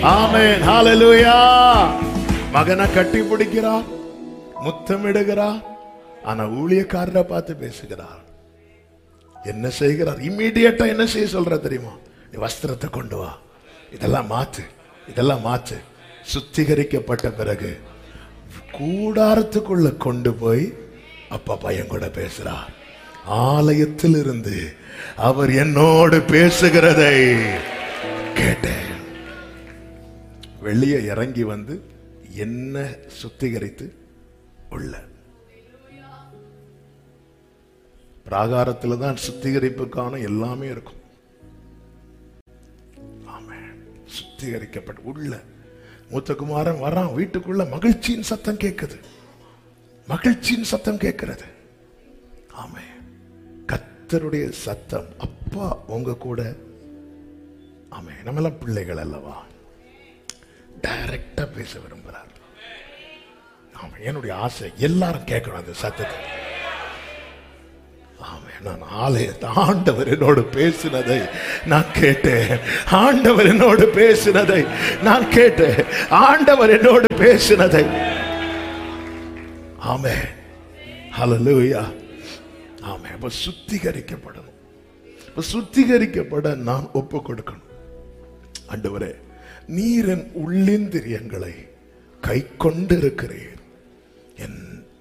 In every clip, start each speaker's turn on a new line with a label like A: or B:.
A: ஆமென் ஹalleluya மகனை கட்டி பிடிக்கிறார் முத்தமிடுகிறார் ஆனா ஊழியக்காரரை பார்த்து பேசுகிறார் என்ன செய்கிறார் இம்மீடியட்டா என்ன செய்ய சொல்ற தெரியுமா நீ வஸ்திரத்தை கொண்டு வா இதெல்லாம் மாத்து இதெல்லாம் மாத்து சுத்திகரிக்கப்பட்ட பிறகு கூடாரத்துக்குள்ள கொண்டு போய் அப்பா பையன் கூட பேசுறார் ஆலயத்தில் இருந்து அவர் என்னோடு பேசுகிறதை கேட்டேன் வெளியே இறங்கி வந்து என்ன சுத்திகரித்து உள்ள பிராகாரத்துல தான் சுத்திகரிப்புக்கான எல்லாமே இருக்கும் ஆமென். சுத்திகரிக்கப்பட்ட உள்ள மூத்த குமாரன் வரான் வீட்டுக்குள்ள மகிழ்ச்சியின் சத்தம் கேட்குது மகிழ்ச்சியின் சத்தம் கேட்கிறது ஆமே கத்தருடைய சத்தம் அப்பா உங்க கூட ஆமே நம்மெல்லாம் பிள்ளைகள் அல்லவா டைரக்டா பேச விரும்புறார் ஆமா என்னுடைய ஆசை எல்லாரும் கேட்கணும் அந்த சத்தத்தை ஆமே நான் ஆலயத்தை ஆண்டவர் என்னோடு பேசினதை நான் கேட்டேன் ஆண்டவர் என்னோடு பேசினதை நான் கேட்டேன் ஆண்டவர் என்னோடு பேசினதை ஆமே ஹalleluya ஆமே அப்ப சுத்திகரிக்கப்படணும் அப்ப சுத்திகரிக்கப்பட நான் ஒப்பு கொடுக்கணும் ஆண்டவரே நீர் என் உள்ளிந்திரியங்களை கை கொண்டிருக்கிறீர் என்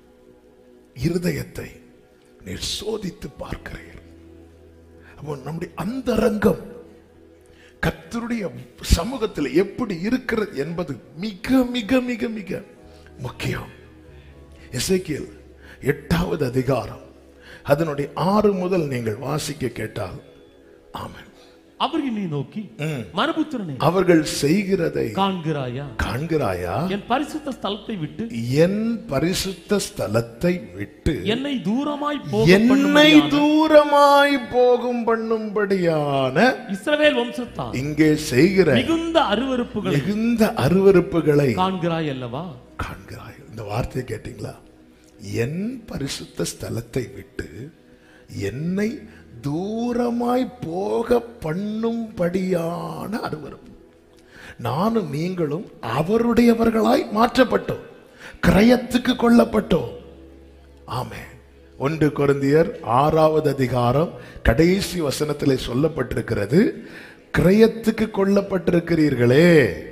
A: இருதயத்தை நீர் சோதித்து பார்க்கிறீர் அப்போ நம்முடைய அந்தரங்கம் கர்த்தருடைய சமூகத்தில் எப்படி இருக்கிறது என்பது மிக மிக மிக மிக முக்கியம் எசேக்கியேல் எட்டாவது அதிகாரம் அதனுடைய ஆறு முதல் நீங்கள் வாசிக்க கேட்டால் ஆமென்
B: அவர் என்னை நோக்கி மனுபுத்திரனே
A: அவர்கள் செய்கிறதை
B: காண்கிறாயா
A: காண்கிறாயா
B: என் பரிசுத்த ஸ்தலத்தை விட்டு
A: என் பரிசுத்த ஸ்தலத்தை விட்டு
B: என்னை தூரமாய் போக
A: என்னை
B: பண்ணும்படியான
A: தூரமாய் போகும் பண்ணும்படியான
B: இஸ்ரவேல் வம்சத்தார்
A: இங்கே செய்கிற
B: மிகுந்த அருவருப்புகளை
A: மிகுந்த அருவருப்புகளை
B: காண்கிறாய் அல்லவா
A: காண்கிறாய் இந்த வார்த்தையை கேட்டீங்களா என் பரிசுத்த ஸ்தலத்தை விட்டு என்னை தூரமாய் போக பண்ணும்படியான அருவருப்பு நானும் நீங்களும் அவருடையவர்களாய் மாற்றப்பட்டோம் கிரயத்துக்கு கொல்லப்பட்டோம் ஆமே ஒன்று கொரிந்தியர் ஆறாவது அதிகாரம் கடைசி வசனத்திலே சொல்லப்பட்டிருக்கிறது கிரயத்துக்கு கொல்லப்பட்டிருக்கிறீர்களே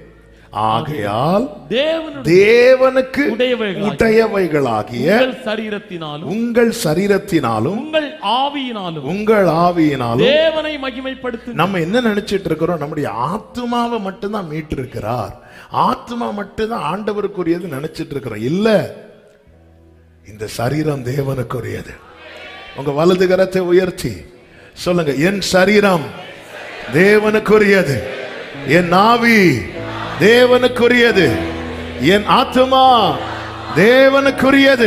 A: ஆகையால்
B: தேவனுடைய
A: தேவனுக்கு
B: உடையவைகளாகிய
A: உடையவைகளாகிய
B: உங்கள் சரீரத்தினாலும்
A: உங்கள் சரீரத்தினாலும்
B: உங்கள் ஆவியினாலும்
A: உங்கள் ஆவியினாலும்
B: தேவனை மகிமைப்படுத்து
A: நம்ம என்ன நினைச்சிட்டு இருக்கிறோம் நம்முடைய ஆத்மாவை மட்டும்தான் மீட்டு இருக்கிறார் ஆத்மா மட்டும்தான் ஆண்டவருக்குரியது நினைச்சிட்டு இருக்கிறோம் இல்ல இந்த சரீரம் தேவனுக்குரியது உங்க வலது கரத்தை உயர்த்தி சொல்லுங்க என் சரீரம் தேவனுக்குரியது என் ஆவி தேவனுக்குரியது என் ஆத்மா தேவனுக்குரியது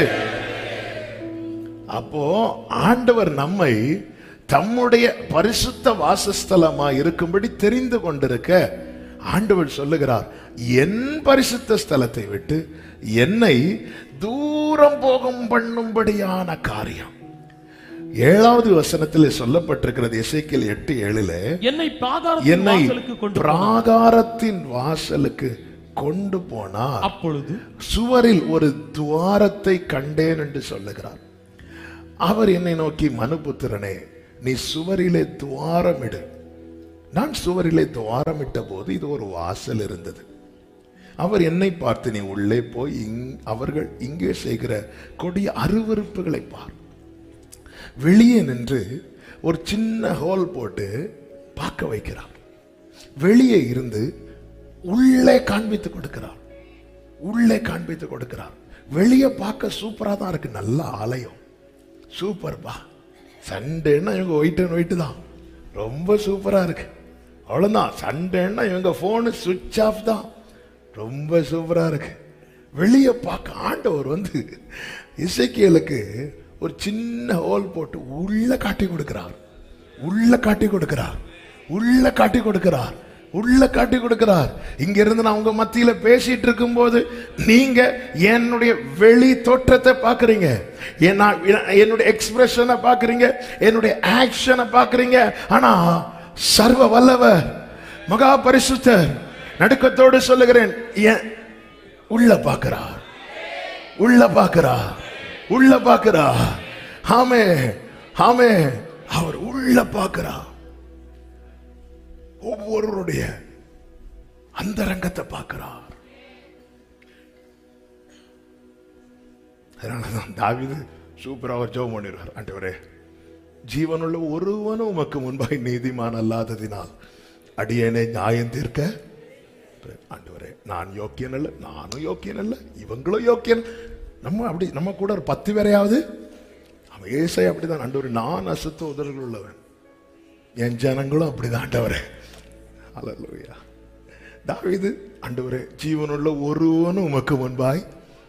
A: அப்போ ஆண்டவர் நம்மை தம்முடைய பரிசுத்த வாசஸ்தலமா இருக்கும்படி தெரிந்து கொண்டிருக்க ஆண்டவர் சொல்லுகிறார் என் பரிசுத்த ஸ்தலத்தை விட்டு என்னை தூரம் போகும் பண்ணும்படியான காரியம் ஏழாவது வசனத்தில் சொல்லப்பட்டிருக்கிறது இசைக்கில் எட்டு ஏழுல
B: என்னை பாதாளத்தின்
A: என்னை
B: வாசலுக்கு கொண்டு போ.
A: பிராகாரத்தின் வாசலுக்கு கொண்டு போனார்
B: அப்பொழுது
A: சுவரில் ஒரு துவாரத்தை கண்டேன் என்று சொல்லுகிறார் அவர் என்னை நோக்கி மனுபுத்திரனே நீ சுவரிலே துவாரமிடு நான் சுவரிலே துவாரமிட்ட போது இது ஒரு வாசல் இருந்தது அவர் என்னை பார்த்து நீ உள்ளே போய் இங்- அவர்கள் இங்கே செய்கிற கொடிய அருவருப்புகளை பார் வெளியே நின்று ஒரு சின்ன ஹோல் போட்டு பார்க்க வைக்கிறார் வெளியே இருந்து உள்ளே காண்பித்து கொடுக்கிறார் உள்ளே காண்பித்து கொடுக்கிறார் வெளியே பார்க்க சூப்பரா தான் இருக்கு நல்ல ஆலயம் சூப்பர் பா சண்டேன்னா இவங்க ஒயிட் அண்ட் ஒயிட் தான் ரொம்ப சூப்பரா இருக்கு அவ்வளவுதான் சண்டேன்னா இவங்க போனு சுவிட்ச் ஆஃப் தான் ரொம்ப சூப்பரா இருக்கு வெளியே பார்க்க ஆண்டவர் வந்து இசைக்கியலுக்கு ஒரு சின்ன ஹோல் போட்டு உள்ள காட்டி கொடுக்கிறார் உள்ள காட்டி கொடுக்கிறார் உள்ள காட்டி கொடுக்கிறார் உள்ள காட்டி கொடுக்கிறார் இங்க இருந்து நான் உங்க மத்தியில பேசிட்டு இருக்கும்போது நீங்க என்னுடைய வெளி தோற்றத்தை பாக்குறீங்க என் நான் என்னுடைய எக்ஸ்பிரஷனை பாக்குறீங்க என்னுடைய ஆக்ஷனை பாக்குறீங்க ஆனா சர்வ வல்லவர் மகா பரிசுத்தர் நடுக்கத்தோடு சொல்லுகிறேன் ஏன் உள்ள பார்க்கிறார் உள்ள பார்க்கிறார் உள்ள பார்க்கிறார் ஆமே ஆமே அவர் உள்ள பார்க்கிறார் ஒவ்வொருவருடைய அந்தரங்கத்தை பார்க்கிறார் அதனாலதான் தாவீது சூப்பரா அவர் ஜெபம் பண்ணிடுவார் ஆண்டவரே ஜீவனுள்ள ஒருவனும் உமக்கு முன்பாய் நீதிமான் அல்லாததினால் அடியேனை நியாயம் தீர்க்க ஆண்டவரே நான் யோக்கியன் அல்ல நானும் யோக்கியன் அல்ல இவங்களும் யோக்கியன் நம்ம அப்படி நம்ம கூட ஒரு பத்து பேரையாவது அவன் ஏசை அப்படிதான் ஆண்டவரே நான் அசுத்த உதல்கள் உள்ளவன் என் ஜனங்களும் அப்படிதான் ஆண்டவரே அல்லா தாவீது ஆண்டவரே ஜீவனுள்ள ஒருவனும் உமக்கு முன்பாய்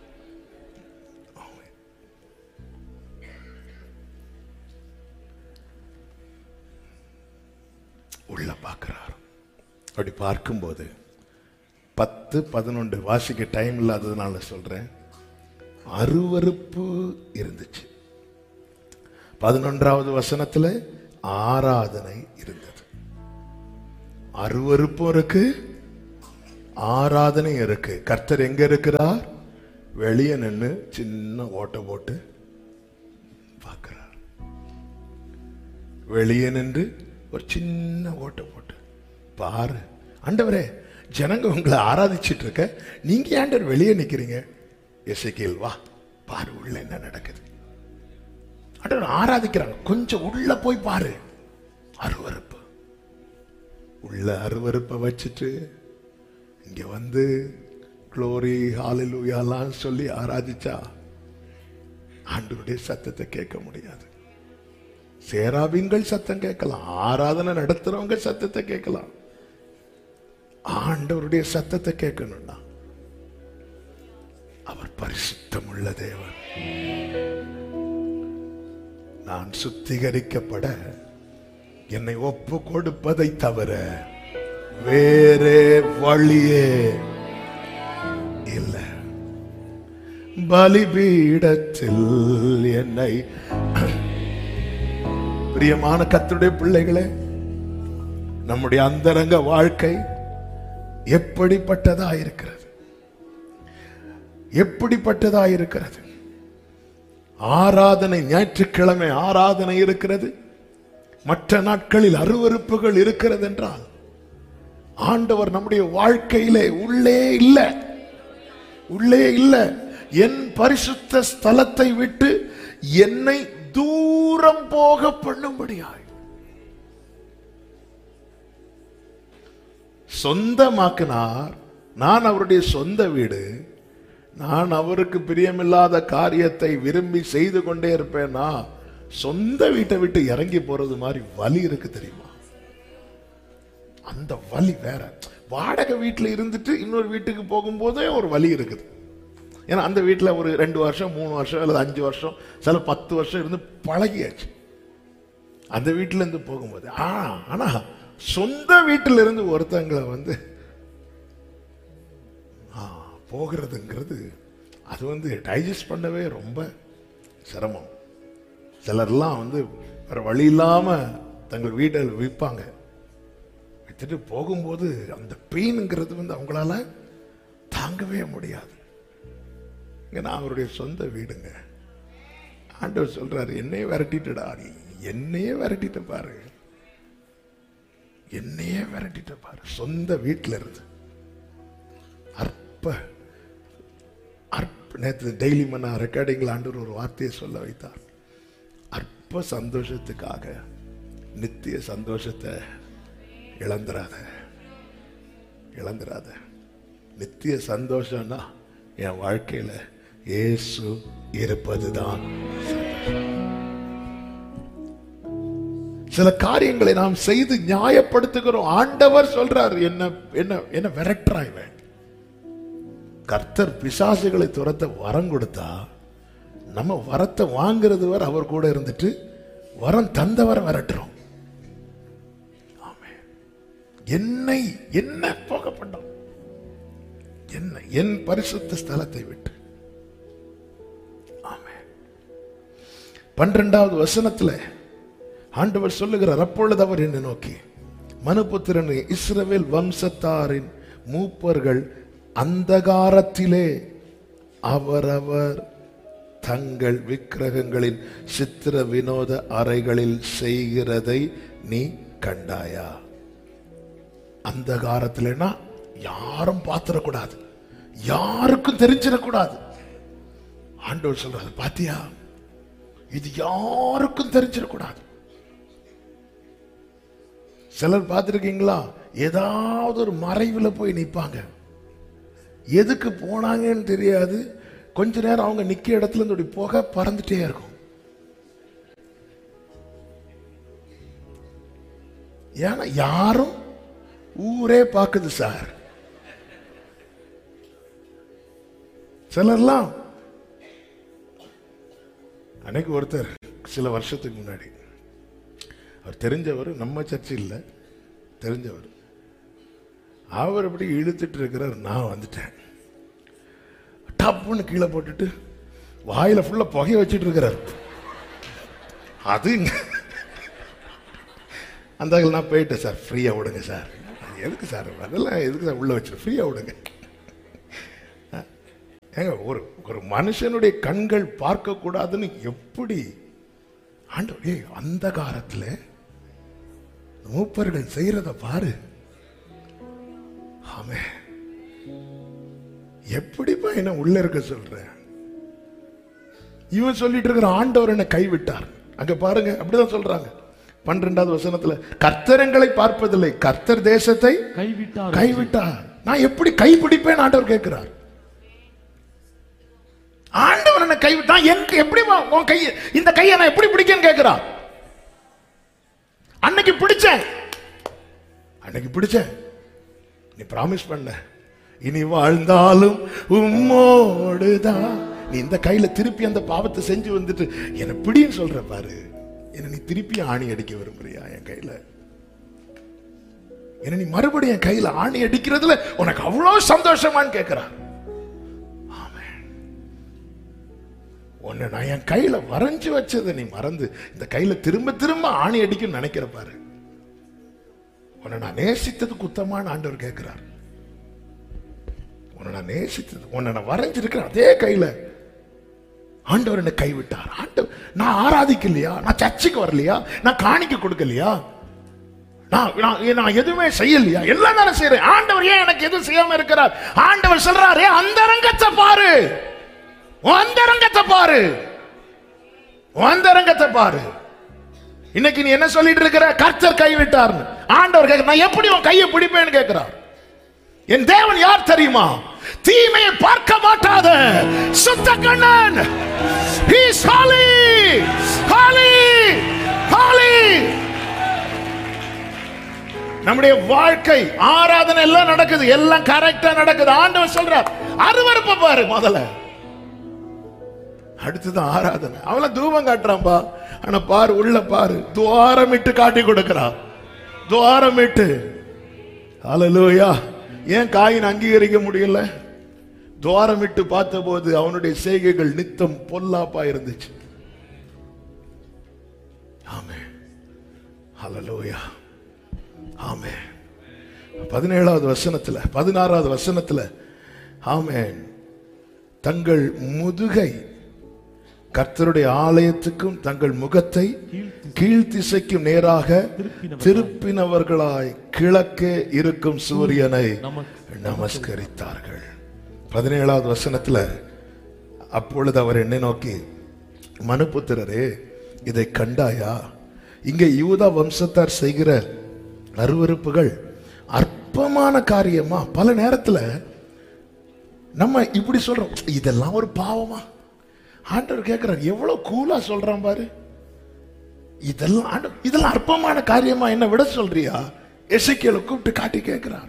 A: உள்ள பார்க்கிறார் அப்படி பார்க்கும்போது பத்து பதினொன்று வாசிக்க டைம் இல்லாததுனால சொல்றேன் அருவருப்பு இருந்துச்சு பதினொன்றாவது வசனத்துல ஆராதனை இருந்தது அருவருப்பும் இருக்கு ஆராதனை இருக்கு கர்த்தர் எங்க இருக்கிறார் வெளியே நின்று சின்ன ஓட்டை போட்டு பார்க்கிறார் வெளியே நின்று ஒரு சின்ன ஓட்டை போட்டு பாரு ஆண்டவரே ஜனங்க உங்களை ஆராதிச்சிட்டு இருக்க நீங்க ஏண்டர் வெளியே நிக்கிறீங்க எசைக்கேல் வா பாரு உள்ள என்ன நடக்குது ஆண்டவர் ஆராதிக்கிறாங்க கொஞ்சம் உள்ள போய் பாரு அருவருப்பு உள்ள அருவருப்பை வச்சுட்டு இங்க வந்து க்ளோரி ஹாலிலூயாலாம் சொல்லி ஆராதிச்சா ஆண்டவருடைய சத்தத்தை கேட்க முடியாது சேராபீன்கள் சத்தம் கேட்கலாம் ஆராதனை நடத்துறவங்க சத்தத்தை கேட்கலாம் ஆண்டவருடைய சத்தத்தை கேட்கணும்னா அவர் பரிசுத்தம் உள்ள தேவன் நான் சுத்திகரிக்கப்பட என்னை ஒப்பு கொடுப்பதை தவிர வேறே வழியே இல்லை பலிபீடத்தில் என்னை பிரியமான கத்துடைய பிள்ளைகளே நம்முடைய அந்தரங்க வாழ்க்கை எப்படிப்பட்டதா இருக்கிறது எப்படிப்பட்டதா இருக்கிறது ஆராதனை ஞாயிற்றுக்கிழமை ஆராதனை இருக்கிறது மற்ற நாட்களில் அருவருப்புகள் இருக்கிறது என்றால் ஆண்டவர் நம்முடைய வாழ்க்கையிலே உள்ளே இல்லை உள்ளே இல்லை என் பரிசுத்த ஸ்தலத்தை விட்டு என்னை தூரம் போக பண்ணும்படியாய் சொந்தமாக்கினார் நான் அவருடைய சொந்த வீடு நான் அவருக்கு பிரியமில்லாத காரியத்தை விரும்பி செய்து கொண்டே இருப்பேனா சொந்த வீட்டை விட்டு இறங்கி போறது மாதிரி வலி இருக்கு தெரியுமா அந்த வலி வேற வாடகை வீட்டுல இருந்துட்டு இன்னொரு வீட்டுக்கு போகும்போதே ஒரு வலி இருக்குது ஏன்னா அந்த வீட்டில் ஒரு ரெண்டு வருஷம் மூணு வருஷம் அல்லது அஞ்சு வருஷம் சில பத்து வருஷம் இருந்து பழகியாச்சு அந்த வீட்டில இருந்து போகும்போது ஆ ஆனா சொந்த வீட்டில இருந்து ஒருத்தங்களை வந்து ஆ, போகிறதுங்கிறது அது வந்து டைஜஸ்ட் பண்ணவே ரொம்ப சிரமம் சிலர்லாம் வந்து வேற வழி இல்லாம தங்கள் வீட்டை விற்பாங்க வித்துட்டு போகும்போது அந்த பெயினுங்கிறது வந்து அவங்களால தாங்கவே முடியாது இங்க நான் அவருடைய சொந்த வீடுங்க ஆண்டவர் சொல்றாரு என்னையே விரட்டிட்டுடா நீ என்னையே விரட்டிட்ட பாரு என்னையே விரட்டிட்ட பாரு சொந்த வீட்டில இருந்து அற்ப அற்ப நேற்று டெய்லி மன்னா ரெக்கார்டிங்கில் ஆண்டவர் ஒரு வார்த்தையை சொல்ல வைத்தார் அற்ப சந்தோஷத்துக்காக நித்திய சந்தோஷத்தை இழந்துராத இழந்துராத நித்திய சந்தோஷம்னா என் வாழ்க்கையில இயேசு இருப்பதுதான் சந்தோஷம். சில காரியங்களை நாம் செய்து நியாயப்படுத்துகிறோம் ஆண்டவர் சொல்றார் என்ன என்ன என்ன விரட்டுறாய்வன் கர்த்தர் பிசாசுகளை துரத்த வரம் கொடுத்தா நம்ம வரத்தை வாங்குறது வரை அவர் கூட இருந்துட்டு வரம் தந்தவரை விரட்டுறோம் ஆமென். என்னை என்ன போக பண்ணோம் என்ன என் பரிசுத்த ஸ்தலத்தை விட்டு ஆமென். பன்னிரெண்டாவது வசனத்துல ஆண்டவர் சொல்லுகிறார் அப்பொழுது அவர் என்னை நோக்கி மனுபுத்திரனே இஸ்ரவேல் வம்சத்தாரின் மூப்பர்கள் அந்தகாரத்திலே அவரவர் தங்கள் விக்கிரகங்களின் சித்திர வினோத அறைகளில் செய்கிறதை நீ கண்டாயா அந்தகாரத்திலேனா யாரும் பார்த்திடக்கூடாது யாருக்கும் தெரிஞ்சிடக்கூடாது ஆண்டவர் சொல்றாரு பாத்தியா இது யாருக்கும் தெரிஞ்சிடக்கூடாது சிலர் பார்த்திருக்கீங்களா ஏதாவது ஒரு மறைவுல போய் நிப்பாங்க எதுக்கு போனாங்கன்னு தெரியாது கொஞ்ச நேரம் அவங்க நிக்க இடத்துல இருந்து இப்படி புகை பறந்துட்டே இருக்கும் ஏன்னா யாரும் ஊரே பார்க்குது சார் சிலர்லாம் அன்னைக்கு ஒருத்தர் சில வருஷத்துக்கு முன்னாடி அவர் தெரிஞ்சவர் நம்ம சர்ச்சு இல்லை தெரிஞ்சவர் அவர் அப்படி இழுத்துட்டு இருக்கிறார் நான் வந்துட்டேன் டப்புன்னு கீழே போட்டுட்டு வாயில ஃபுல்லா புகைய வச்சிட்டு இருக்கிறார் அது இங்க- அந்த ஆள் நான் போயிட்டேன் சார் ஃப்ரீயா விடுங்க சார் அது எதுக்கு சார் அதெல்லாம் எதுக்கு சார் உள்ள வச்சு ஃப்ரீயா விடுங்க ஏங்க ஒரு ஒரு மனுஷனுடைய கண்கள் பார்க்க கூடாதுன்னு எப்படி ஆண்டவர் ஏய் அந்த காலத்துல மூப்பர்கள் செய்யறத பாரு ஆமே எப்படிப்பா என்ன உள்ள இருக்க சொல்ற இவன் சொல்லிட்டு இருக்கிற ஆண்டவர் என்ன கைவிட்டார் அங்க பாருங்க அப்படிதான் சொல்றாங்க பன்னிரெண்டாவது வசனத்துல கர்த்தரங்களை பார்ப்பதில்லை கர்த்தர் தேசத்தை
B: கைவிட்டார்
A: கைவிட்டார் நான் எப்படி கைப்பிடிப்பேன் ஆண்டவர் கேட்கிறார் ஆண்டவர் என்ன கைவிட்டான் எனக்கு எப்படி வா- உன் கையை இந்த கையை நான் எப்படி பிடிக்கன்னு கேட்கிறார் அன்னைக்கு பிடிச்சேன் அன்னைக்கு பிடிச்சேன் நீ பிராமிஸ் பண்ண இனி வாழ்ந்தாலும் உம்மோடுதான் நீ இந்த கையில திருப்பி அந்த பாவத்தை செஞ்சு வந்துட்டு என்ன பிடின்னு சொல்ற பாரு என்ன நீ திருப்பி ஆணி அடிக்க விரும்புறியா என் கையில என்ன நீ மறுபடியும் என் கையில ஆணி அடிக்கிறதுல உனக்கு அவ்வளவு சந்தோஷமான்னு கேட்கிறான் ஆமென். உன்னை நான் என் கையில வரைஞ்சு வச்சதை நீ மறந்து இந்த கையில திரும்ப திரும்ப ஆணி அடிக்கும் நினைக்கிற பாரு உன்னை நான் நேசித்தது குத்தமான ஆண்டவர் கேட்கிறார் உன்னை நான் நேசித்தது உன்னை நான் வரைஞ்சிருக்கிறேன் அதே கையில ஆண்டவர் என்னை கைவிட்டார் ஆண்டவர் நான் ஆராதிக்கலையா நான் சர்ச்சுக்கு வரலையா நான் காணிக்க கொடுக்கலையா நான் நான் நான் எதுவுமே செய்யலையா எல்லாம் தானே செய்யறேன் ஆண்டவர் ஏன் எனக்கு எதுவும் செய்யாம இருக்கிறார் ஆண்டவர் சொல்றாரு அந்த ரங்கத்தை பாரு உன் அந்தரங்கத்தை பாரு உன் அந்தரங்கத்தை பாரு இன்னைக்கு நீ என்ன சொல்லிட்டு இருக்கிற கர்த்தர் கைவிட்டார்னு ஆண்டவர் கேட்க நான் எப்படி உன் கையை பிடிப்பேன்னு கேட்கிறார் என் தேவன் யார் தெரியுமா தீமையை பார்க்க மாட்டாத சுத்த Kannan He is holy holy holy நம்முடைய வாழ்க்கை ஆராதனை எல்லாம் நடக்குது எல்லாம் கரெக்டா நடக்குது ஆண்டவர் சொல்றார் அருவருப்ப பாரு முதல்ல அடுத்தது ஆராதனை அவள தூபம் காட்டுறான்பா ஆனா பாரு உள்ள பாரு துவாரமிட்டு காட்டி கொடுக்கிறான் துவாரமிட்டு ஹalleluya ஏன் காயின் அங்கீகரிக்க முடியல துவாரமிட்டு பார்த்தபோது அவனுடைய செய்கைகள் நித்தம் பொல்லாப்பா இருந்துச்சு ஆமே ஹalleluya ஆமே பதினேழாவது வசனத்துல பதினாறாவது வசனத்துல ஆமென் தங்கள் முதுகை கர்த்தருடைய ஆலயத்துக்கும் தங்கள் முகத்தை கீழ்த்திசைக்கும் நேராக திருப்பினவர்களாய் கிழக்கே இருக்கும் சூரியனை நமஸ்கரித்தார்கள் பதினேழாவது வசனத்துல அப்பொழுது அவர் என்னை நோக்கி மனுபுத்திரரே இதை கண்டாயா இங்கே யூதா வம்சத்தார் செய்கிற அருவருப்புகள் அற்பமான காரியமா பல நேரத்துல நம்ம இப்படி சொல்றோம் இதெல்லாம் ஒரு பாவமா ஆண்டவர் கேட்கிறார் எவ்வளவு கூலா சொல்றான் பாரு இதெல்லாம் ஆண்டவர் இதெல்லாம் அற்பமான காரியமா என்ன விட சொல்றியா எசைக்கியலை கூப்பிட்டு காட்டி கேட்கிறார்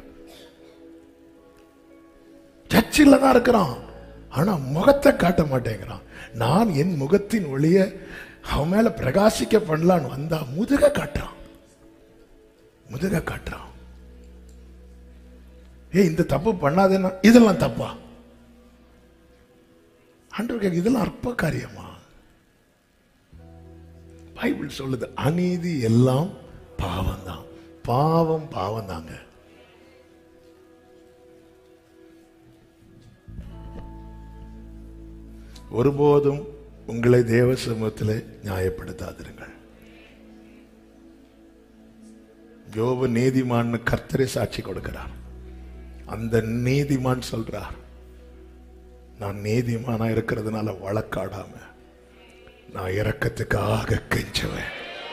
A: சர்ச்சில் தான் இருக்கிறான் ஆனா முகத்தை காட்ட மாட்டேங்கிறான் நான் என் முகத்தின் ஒளிய அவன் மேல பிரகாசிக்க பண்ணலான்னு வந்தா முதுக காட்டுறான் முதுக காட்டுறான் ஏய் இந்த தப்பு பண்ணாதேன்னா இதெல்லாம் தப்பா ஆண்டவர் கேட்க இதெல்லாம் அற்ப காரியமா பைபிள் சொல்லுது அநீதி எல்லாம் பாவம் தான் பாவம் பாவம் தாங்க ஒருபோதும் உங்களை தேவ சமூகத்தில் நியாயப்படுத்தாதிருங்கள் யோபு நீதிமான்னு கர்த்தரை சாட்சி கொடுக்கிறார் அந்த நீதிமான் சொல்றார் நான் நீதிமானா இருக்கிறதுனால வழக்காடாம நான் இரக்கத்துக்காக கெஞ்சுவேன்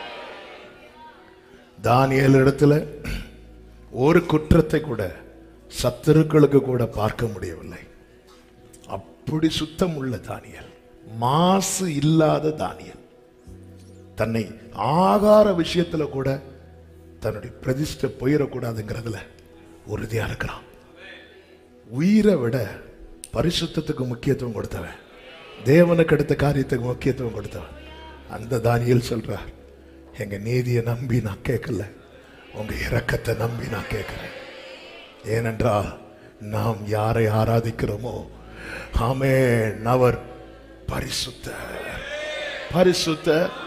A: தானியல் இடத்துல ஒரு குற்றத்தை கூட சத்துருக்களுக்கு கூட பார்க்க முடியவில்லை அப்படி சுத்தம் உள்ள தானியல் மாசு இல்லாத தானியல் தன்னை ஆகார விஷயத்துல கூட தன்னுடைய பிரதிஷ்டை போயிடக்கூடாதுங்கிறதுல உறுதியா இருக்கிறான் உயிரை விட பரிசுத்தத்துக்கு முக்கியத்துவம் கொடுத்தவன் தேவனுக்கு அடுத்த காரியத்துக்கு முக்கியத்துவம் கொடுத்தவன் அந்த தானியல் சொல்றார் எங்க நீதியை நம்பி நான் கேட்கல உங்க இரக்கத்தை நம்பி நான் கேட்கிறேன் ஏனென்றால் நாம் யாரை ஆராதிக்கிறோமோ ஆமென் அவர் பரிசுத்த பரிசுத்த